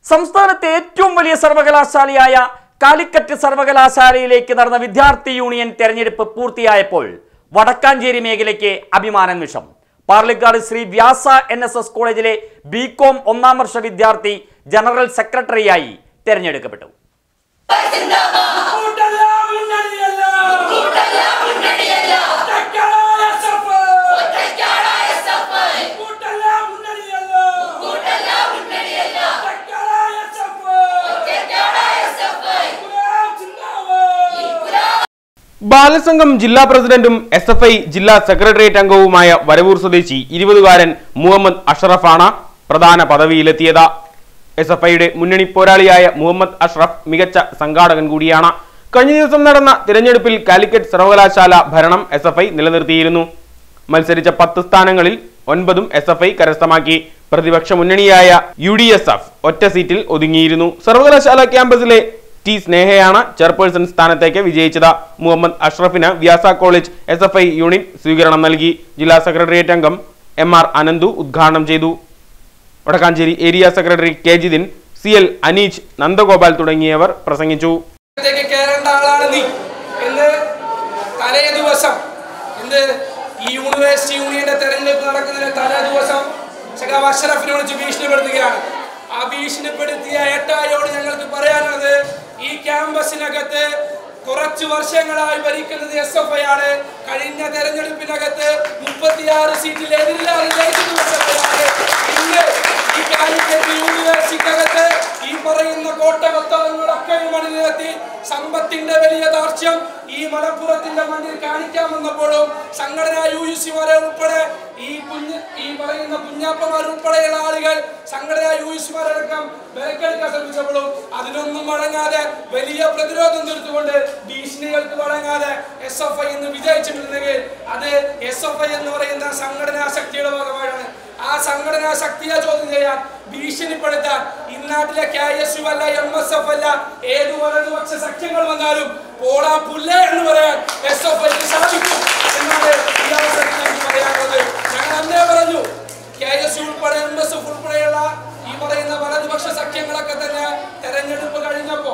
സംസ്ഥാനത്തെ ഏറ്റവും വലിയ സർവകലാശാലയായ കാലിക്കറ്റ് സർവകലാശാലയിലേക്ക് നടന്ന വിദ്യാർത്ഥി യൂണിയൻ തെരഞ്ഞെടുപ്പ് പൂർത്തിയായപ്പോൾ വടക്കാഞ്ചേരി മേഖലയ്ക്ക് അഭിമാന നിമിഷം Parlikkad Sree Vyasa N S S കോളേജിലെ ബി കോം ഒന്നാം വർഷ വിദ്യാർത്ഥി ജനറൽ സെക്രട്ടറിയായി തെരഞ്ഞെടുക്കപ്പെട്ടു കൂട്ടല്ല മുന്നണിയല്ല ഒറ്റയ്ക്കായ സഫ്. കൂട്ടല്ല മുന്നണിയല്ല ഒറ്റയ്ക്കായ സഫ്. ഗുലാം സിന്ദാബാദ്. ബാലസംഘം ജില്ലാ പ്രസിഡന്റും എസ് എഫ് ഐ ജില്ലാ സെക്രട്ടേറിയറ്റ് അംഗവുമായ വരവൂർ സ്വദേശി ഇരുപതുകാരൻ മുഹമ്മദ് അഷ്റഫാണ് പ്രധാന പദവിയിലെത്തിയത് എസ് എഫ് ഐയുടെ മുന്നണി പോരാളിയായ മുഹമ്മദ് അഷ്റഫ് മികച്ച സംഘാടകൻ കൂടിയാണ് കഴിഞ്ഞ ദിവസം നടന്ന തിരഞ്ഞെടുപ്പിൽ കാലിക്കറ്റ് സർവകലാശാല ഭരണം എസ് എഫ് ഐ നിലനിർത്തിയിരുന്നു മത്സരിച്ച പത്ത് സ്ഥാനങ്ങളിൽ ഒൻപതും എസ് എഫ് ഐ കരസ്ഥമാക്കി പ്രതിപക്ഷ മുന്നണിയായ യു ഡി എസ് എഫ് ഒറ്റ സീറ്റിൽ ഒതുങ്ങിയിരുന്നു സർവകലാശാല ക്യാമ്പസിലെ ടി സ്നേഹയാണ് ചെയർപേഴ്സൺ സ്ഥാനത്തേക്ക് വിജയിച്ചത് മുഹമ്മദ് അഷ്റഫിന് Vyasa college S F I unit സ്വീകരണം നൽകി ജില്ലാ സെക്രട്ടേറിയറ്റ് അംഗം എം ആർ അനന്തു ഉദ്ഘാടനം ചെയ്തു Vadakkanchery area secretary K Jithin C L Aneej Nandagopal തുടങ്ങിയവർ പ്രസംഗിച്ചു ത്തേക്ക് കയറേണ്ട ആളാണ് നീ എന്ന് തലേ ദിവസം എന്ത് ഈ യൂണിവേഴ്സിറ്റി യൂണിയന്റെ തെരഞ്ഞെടുപ്പ് നടക്കുന്നതിന് തലേ ദിവസം സഖാവ് അഷറഫിനെ വിളിച്ച് ഭീഷണിപ്പെടുത്തുകയാണ് ആ ഭീഷണിപ്പെടുത്തിയ എട്ടായോട് ഞങ്ങൾക്ക് പറയാനുള്ളത് ഈ ക്യാമ്പസിനകത്ത് കുറച്ച് വർഷങ്ങളായി ഭരിക്കുന്നത് എസ് എഫ് ഐ ആണ് കഴിഞ്ഞ തെരഞ്ഞെടുപ്പിനകത്ത് മുപ്പത്തിയാറ് സീറ്റിൽ എതിരില്ലാതെ ജയിച്ചത് SFI ആണ്. ഇന്ന് ഈ കാലിക്കറ്റ് യൂണിവേഴ്സിറ്റിക്കകത്ത് ഈ പറയുന്ന കോട്ടകൊത്തളങ്ങളൊക്കെ മണിനിരത്തി സമ്പത്തിന്റെ വലിയ ദാർഷ്ട്യം ഈ മലപ്പുറത്തിന്റെ മണ്ണിൽ കാണിക്കാമെന്നപ്പോഴും സംഘടനാ യു യു സിമാരെ ഉൾപ്പെടെ ഈ കുഞ്ഞ് ഈ പറയുന്ന കുഞ്ഞാപ്പമാർ ഉൾപ്പെടെയുള്ള ആളുകൾ സംഘടനാ യു യു സിമാരടക്കം വിലക്കെടുക്കാൻ ശ്രമിച്ചപ്പോഴും അതിനൊന്നും വഴങ്ങാതെ വലിയ പ്രതിരോധം തീർത്തുകൊണ്ട് ഭീഷണികൾക്ക് വഴങ്ങാതെ എസ് എഫ് ഐ എന്ന് വിജയിച്ചിട്ടുണ്ടെങ്കിൽ അത് എസ് എഫ് ഐ എന്ന് പറയുന്ന സംഘടനാ ശക്തിയുടെ ഭാഗമായാണ് ആ സംഘടനാ ശക്തിയെ ചോദ്യം ചെയ്യാൻ ഭീഷണിപ്പെടുത്താൻ ഇന്നാട്ടിലെ കെ എസ് യു അല്ല എം എസ് എഫ് അല്ല ഏത് വലതുപക്ഷ സഖ്യങ്ങൾ വന്നാലും പോടാ പുല്ല എന്ന് പറയാൻ എസ് എഫ് ഐക്ക് സാധിക്കും എന്നാണ് ഈ അവസരത്തിൽ എനിക്ക് പറയാനുള്ളത് ഞങ്ങൾ അന്നേ പറഞ്ഞു കെ എസ് യു ഉൾപ്പെടെ എം എസ് എഫ് ഉൾപ്പെടെയുള്ള ഈ പറയുന്ന വലതുപക്ഷ സഖ്യങ്ങളൊക്കെ തന്നെ തെരഞ്ഞെടുപ്പ് കഴിഞ്ഞപ്പോ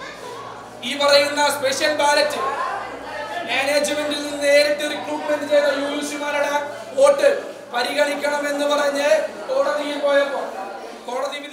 ഈ പറയുന്ന സ്പെഷ്യൽ ബാലറ്റ് മാനേജ്മെന്റിൽ നിന്ന് നേരിട്ട് റിക്രൂട്ട്മെന്റ് ചെയ്ത യു യു സിമാരുടെ വോട്ട് പരിഗണിക്കണം എന്ന് പറഞ്ഞ് കോടതിയിൽ പോയപ്പോ കോടതി